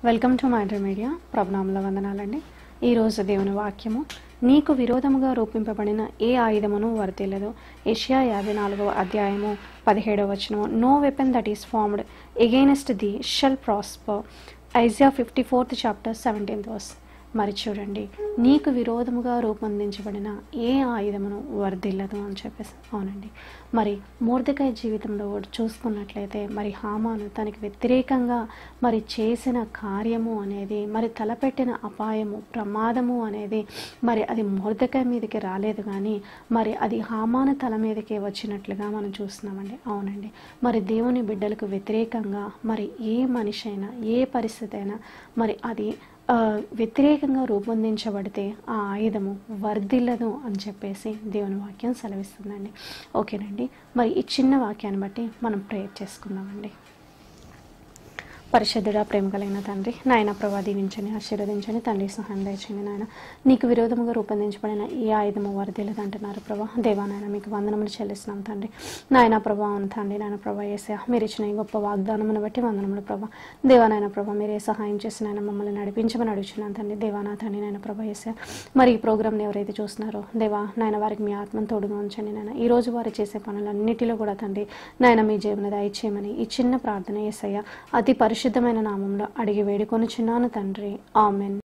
welcome to my media ప్రభనాముల వందనాలండి ఈరోజు దేవుని వాక్యము నీకు విరోధముగా రూపింపబడిన ఏ ఆయుధమును వర్తిల్లదు ఏషియా యాభై నాలుగవ అధ్యాయము పదిహేడవ వచనము no weapon that is formed against thee shall prosper Isaiah fifty fourth chapter seventeenth verse మరి చూడండి నీకు విరోధముగా రూపొందించబడిన ఏ ఆయుధమును వర్ధిల్లదు అని చెప్పేసి అవునండి మరి మూర్తికాయ జీవితంలో కూడా చూసుకున్నట్లయితే మరి హామాను తనకి వ్యతిరేకంగా మరి చేసిన కార్యము అనేది మరి తలపెట్టిన అపాయము ప్రమాదము అనేది మరి అది మూర్తికాయ మీదకి రాలేదు కానీ మరి అది హామాను తల మీదకే వచ్చినట్లుగా మనం చూస్తున్నామండి అవునండి మరి దేవుని బిడ్డలకు వ్యతిరేకంగా మరి ఏ మనిషి అయినా ఏ పరిస్థితి అయినా మరి అది ఆ, వ్యతిరేకంగా రూపొందించబడితే ఆ ఆయుధము వర్ధిల్లదు అని చెప్పేసి దేవుని వాక్యం సెలవిస్తుందండి ఓకేనండి మరి ఈ చిన్న వాక్యాన్ని బట్టి మనం ప్రేయర్ చేసుకుందామండి పరిశుద్ధుడా ప్రేమ కలిగిన తండ్రి నాయన ప్రభా దీవించని ఆశీర్వదించని తండ్రి సహాయం దయచండి నాయన నీకు విరోధముగా రూపొందించబడిన ఈ ఆయుధము వరదలేదు అంటున్నారు ప్రభా దేవా నాయన మీకు వందనములు చెల్లిస్తున్నాం తండ్రి నాయన ప్రభా అవును తండ్రి నాయన ప్రభా ఏసా మీరు ఇచ్చిన ఈ గొప్ప వాగ్దానమును బట్టి వందనములు ప్రభా దేవా నాయన ప్రభా మీరే సహాయం చేసిన ఆయన మమ్మల్ని నడిపించమని అడుగుచున్నాను తండ్రి దేవా నా తండ్రి నాయన ప్రభా ఏసా మరి ఈ ప్రోగ్రామ్ని ఎవరైతే చూస్తున్నారో దేవా నాయన వారికి మీ ఆత్మను తోడుగా ఉంచండి నాయన ఈ రోజు వారు చేసే పనులన్నిటిలో కూడా తండ్రి నాయన మీ జీవన దయచేయమని ఈ చిన్న ప్రార్థన ఏసయ్య అతి పరిశుద్ధమైన నామంలో అడిగి వేడుకొని చిన్నాను తండ్రి ఆమెన్